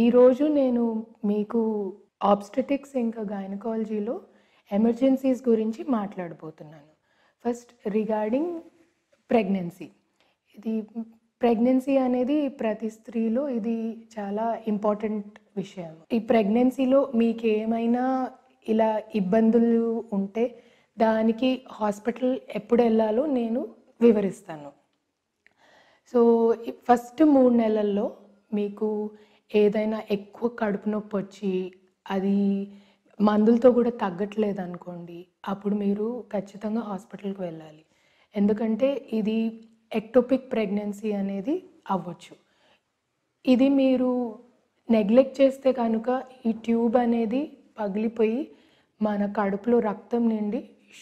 ఈరోజు నేను మీకు ఆబ్స్టెటిక్స్ ఇంకా గైనకాలజీలో ఎమర్జెన్సీస్ గురించి మాట్లాడబోతున్నాను ఫస్ట్ రిగార్డింగ్ ప్రెగ్నెన్సీ ఇది ప్రెగ్నెన్సీ అనేది ప్రతి స్త్రీలో ఇది చాలా ఇంపార్టెంట్ విషయం ఈ ప్రెగ్నెన్సీలో మీకు ఏమైనా ఇలా ఇబ్బందులు ఉంటే దానికి హాస్పిటల్ ఎప్పుడు వెళ్ళాలో నేను వివరిస్తాను సో ఈ ఫస్ట్ మూడు నెలల్లో మీకు ఏదైనా ఎక్కువ కడుపు నొప్పి వచ్చి అది మందులతో కూడా తగ్గట్లేదు అనుకోండి అప్పుడు మీరు ఖచ్చితంగా హాస్పిటల్కి వెళ్ళాలి ఎందుకంటే ఇది ఎక్టోపిక్ ప్రెగ్నెన్సీ అనేది అవ్వచ్చు ఇది మీరు నెగ్లెక్ట్ చేస్తే కనుక ఈ ట్యూబ్ అనేది పగిలిపోయి మన కడుపులో రక్తం నిండి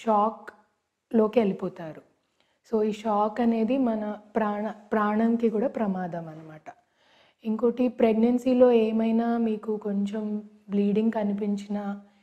షాక్లోకి వెళ్ళిపోతారు సో ఈ షాక్ అనేది మన ప్రాణ ప్రాణంకి కూడా ప్రమాదం అనమాట ఇంకోటి ప్రెగ్నెన్సీలో ఏమైనా మీకు కొంచెం బ్లీడింగ్ కనిపించినా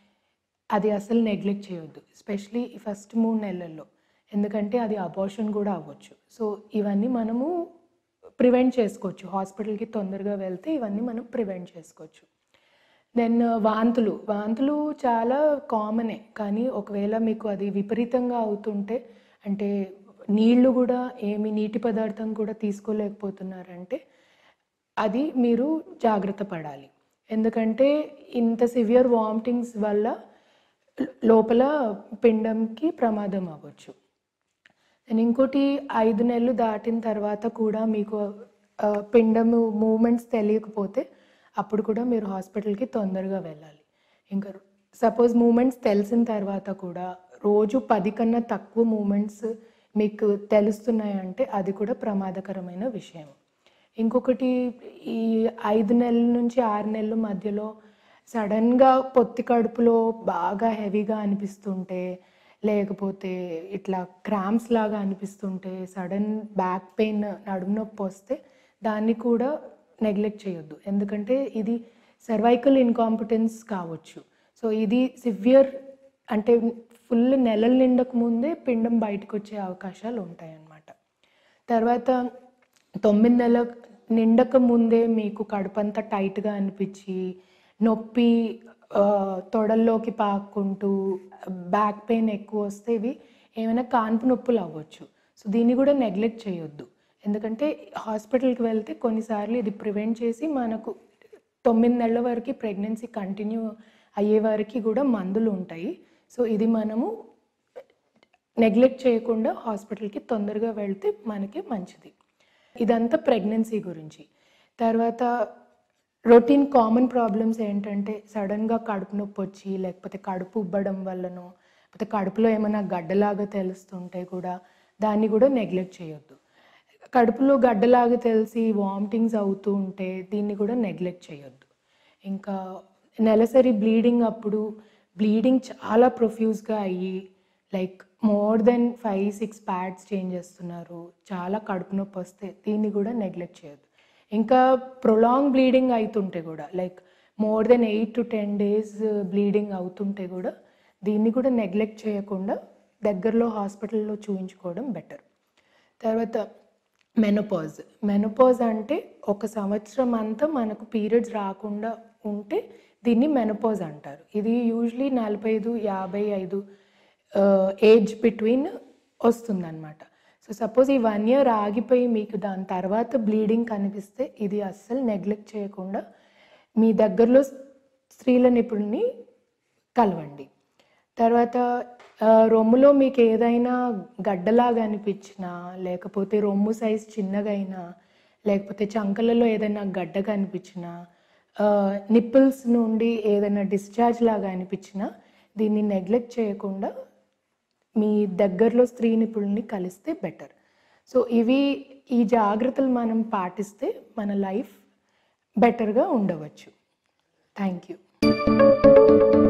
అది అసలు నెగ్లెక్ట్ చేయొద్దు ఎస్పెషలీ ఈ ఫస్ట్ మూడు నెలల్లో ఎందుకంటే అది అబార్షన్ కూడా అవ్వచ్చు సో ఇవన్నీ మనము ప్రివెంట్ చేసుకోవచ్చు హాస్పిటల్కి తొందరగా వెళ్తే ఇవన్నీ మనం ప్రివెంట్ చేసుకోవచ్చు దెన్ వాంతులు వాంతులు చాలా కామనే కానీ ఒకవేళ మీకు అది విపరీతంగా అవుతుంటే అంటే నీళ్లు కూడా ఏమి నీటి పదార్థం కూడా తీసుకోలేకపోతున్నారంటే అది మీరు జాగ్రత్త పడాలి ఎందుకంటే ఇంత సివియర్ వామిటింగ్స్ వల్ల లోపల పిండంకి ప్రమాదం అవ్వచ్చు అండ్ ఇంకోటి ఐదు నెలలు దాటిన తర్వాత కూడా మీకు ఆ, పిండము మూమెంట్స్ తెలియకపోతే అప్పుడు కూడా మీరు హాస్పిటల్కి తొందరగా వెళ్ళాలి ఇంకా సపోజ్ మూమెంట్స్ తెలిసిన తర్వాత కూడా రోజు పది కన్నా తక్కువ మూమెంట్స్ మీకు తెలుస్తున్నాయంటే అది కూడా ప్రమాదకరమైన విషయం ఇంకొకటి ఈ ఐదు నెలల నుంచి ఆరు నెలల మధ్యలో సడన్గా పొత్తి కడుపులో బాగా హెవీగా అనిపిస్తుంటే లేకపోతే ఇట్లా క్రాంప్స్ లాగా అనిపిస్తుంటే సడన్ బ్యాక్ పెయిన్ నడుము నొప్పి వస్తే దాన్ని కూడా నెగ్లెక్ట్ చేయొద్దు ఎందుకంటే ఇది సర్వైకల్ ఇన్కాంపిటెన్స్ కావచ్చు సో ఇది సివియర్ అంటే ఫుల్ నెలలు నిండక ముందే పిండం బయటకు వచ్చే అవకాశాలు ఉంటాయన్నమాట తర్వాత తొమ్మిది నెలల నిండక ముందే మీకు కడుపంతా టైట్గా అనిపించి నొప్పి ఆ, తొడల్లోకి పాక్కుంటూ బ్యాక్ పెయిన్ ఎక్కువ వస్తే ఇవి ఏమైనా కాన్పు నొప్పులు అవ్వచ్చు సో దీన్ని కూడా నెగ్లెక్ట్ చేయొద్దు ఎందుకంటే హాస్పిటల్కి వెళ్తే కొన్నిసార్లు ఇది ప్రివెంట్ చేసి మనకు తొమ్మిది నెలల వరకు ప్రెగ్నెన్సీ కంటిన్యూ అయ్యే వరకు కూడా మందులు ఉంటాయి సో ఇది మనము నెగ్లెక్ట్ చేయకుండా హాస్పిటల్కి తొందరగా వెళ్తే మనకి మంచిది ఇదంతా ప్రెగ్నెన్సీ గురించి తర్వాత రొటీన్ కామన్ ప్రాబ్లమ్స్ ఏంటంటే సడన్గా కడుపు నొప్పి వచ్చి లేకపోతే కడుపు ఉబ్బడం వల్లనో లేకపోతే కడుపులో ఏమైనా గడ్డలాగా తెలుస్తుంటే కూడా దాన్ని కూడా నెగ్లెక్ట్ చేయొద్దు కడుపులో గడ్డలాగా తెలిసి వామిటింగ్స్ అవుతూ ఉంటే దీన్ని కూడా నెగ్లెక్ట్ చేయొద్దు ఇంకా నెలసరి బ్లీడింగ్ అప్పుడు బ్లీడింగ్ చాలా ప్రొఫ్యూజ్గా అయ్యి like more than five six pads change చేస్తున్నారు చాలా కడుపు నొప్పి వస్తే దీన్ని కూడా నెగ్లెక్ట్ చేయొద్దు ఇంకా ప్రొలాంగ్ బ్లీడింగ్ అవుతుంటే కూడా like more than eight to ten days bleeding అవుతుంటే కూడా దీన్ని కూడా నెగ్లెక్ట్ చేయకుండా దగ్గరలో హాస్పిటల్లో చూయించుకోవడం బెటర్ తర్వాత మెనోపాజ్ మెనోపాజ్ అంటే ఒక సంవత్సరం అంతా మనకు పీరియడ్స్ రాకుండా ఉంటే దీన్ని మెనోపాజ్ అంటారు ఇది యూజువలీ నలభై ఐదు యాభై ఐదు ఏజ్ బిట్వీన్ వస్తుందన్నమాట సో సపోజ్ ఈ వన్ ఇయర్ ఆగిపోయి మీకు దాని తర్వాత బ్లీడింగ్ కనిపిస్తే ఇది అస్సలు నెగ్లెక్ట్ చేయకుండా మీ దగ్గరలో స్త్రీల నిపుణుని కలవండి తర్వాత ఆ, రొమ్ములో మీకు ఏదైనా గడ్డలాగా అనిపించినా లేకపోతే రొమ్ము సైజ్ చిన్నగా అయినా లేకపోతే చంకలలో ఏదైనా గడ్డ కనిపించినా నిప్పుల్స్ నుండి ఏదైనా డిశ్చార్జ్ లాగా అనిపించినా దీన్ని నెగ్లెక్ట్ చేయకుండా మీ దగ్గరలో స్త్రీ నిపుణుల్ని కలిస్తే బెటర్ సో ఇవి ఈ జాగ్రత్తలు మనం పాటిస్తే మన లైఫ్ బెటర్గా ఉండవచ్చు థ్యాంక్ యూ